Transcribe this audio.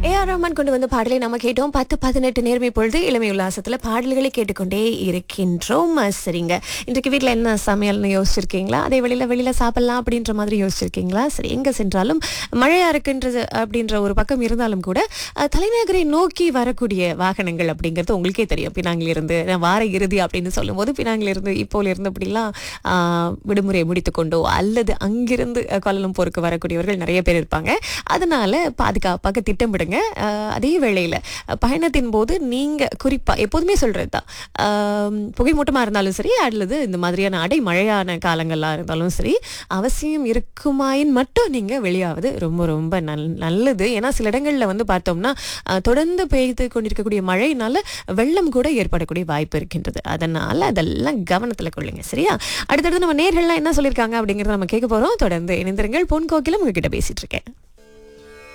A R Rahman கொண்டு வந்த பாடலை நம்ம கேட்டோம் பத்து பதினெட்டு நேர்மை பொழுது இளமை உல்லாசத்துல பாடல்களை கேட்டுக்கொண்டே இருக்கின்றோம் அஹ் சரிங்க இன்றைக்கு வீட்ல என்ன சமையல்னு யோசிச்சிருக்கீங்களா அதே வெளியில வெளியில சாப்பிடலாம் அப்படின்ற மாதிரி யோசிச்சிருக்கீங்களா சரி எங்க சென்றாலும் மழையா இருக்குன்றது அப்படின்ற ஒரு பக்கம் இருந்தாலும் கூட அஹ், தலைநகரை நோக்கி வரக்கூடிய வாகனங்கள் அப்படிங்கிறது உங்களுக்கே தெரியும் பினாங்கில் இருந்து நான் வார இறுதி அப்படின்னு சொல்லும்போது பினாங்கில் இருந்து இப்போல இருந்து அப்படிலாம் ஆஹ், விடுமுறையை முடித்துக்கொண்டோ அல்லது அங்கிருந்து அஹ், கோலாலம்பூருக்கு வரக்கூடியவர்கள் நிறைய பேர் இருப்பாங்க அதனால பாதுகாப்பாக திட்டமிடுங்க அஹ், அதே வேளையில் பயணத்தின் போது நீங்க குறிப்பா எப்போதுமே சொல்றது தான் ஆம், புகைமூட்டமா இருந்தாலும் சரி அல்லது இந்த மாதிரியான அடை மழையான காலங்களா இருந்தாலும் சரி அவசியம் இருக்குமாயின் மட்டும் நீங்க வெளியாவது ரொம்ப ரொம்ப நல் நல்லது ஏன்னா சில இடங்கள்ல வந்து பார்த்தோம்னா அஹ், தொடர்ந்து பெய்து கொண்டிருக்கக்கூடிய மழையினால வெள்ளம் கூட ஏற்படக்கூடிய வாய்ப்பு இருக்கின்றது அதனால அதெல்லாம் கவனத்துல கொள்ளுங்க சரியா அடுத்தடுத்து நம்ம நேர்கள்லாம் என்ன சொல்லியிருக்காங்க அப்படிங்கறத நம்ம கேட்க போறோம் தொடர்ந்து இணைந்திருங்கள் பொன் கோக்கிலும் உங்ககிட்ட பேசிட்டு இருக்கேன்